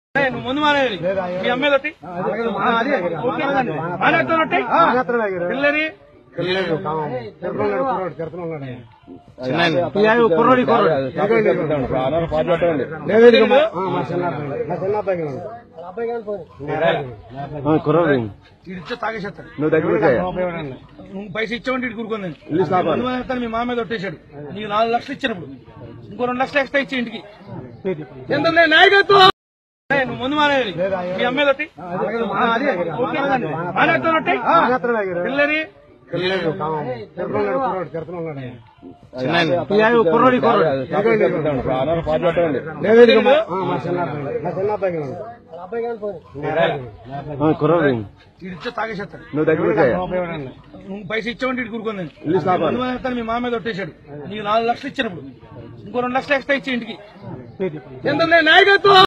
ఏయ్, నువ్వు ముందు మానేది మీ అమ్మాయి తొట్టి మానేతో తొట్టి పిల్లరి కుర్రోడి కుర్రోడి ఇడిచ్చే తాగేసేస్తాడు నువ్వు దగ్గర నువ్వు పైసలు ఇచ్చావంటే ఇటు కూరుకుందని ఇల్లు స్లాబ్ ముందు మానేస్తాను మీ మామే తొట్టేశాడు నీకు నాలుగు లక్షలు ఇచ్చినప్పుడు ఇంకో రెండు లక్షలు ఎక్స్ట్రా ఇచ్చి ఇంటికి ఎందుకు నాయకత్వం ఏయ్, నువ్వు ముందు మానేది మీ అమ్మాయి తొట్టి మానేతో తొట్టి పిల్లరి కుర్రోడి కుర్రోడి ఇడిచ్చే తాగేసేస్తాడు నువ్వు దగ్గర నువ్వు పైసలు ఇచ్చావంటే ఇటు కూరుకుందని ఇల్లు స్లాబ్ ముందు మానేస్తాను మీ మామే తొట్టేశాడు నీకు నాలుగు లక్షలు ఇచ్చినప్పుడు ఇంకో రెండు లక్షలు ఎక్స్ట్రా ఇచ్చి ఇంటికి ఎందుకు నాయకత్వం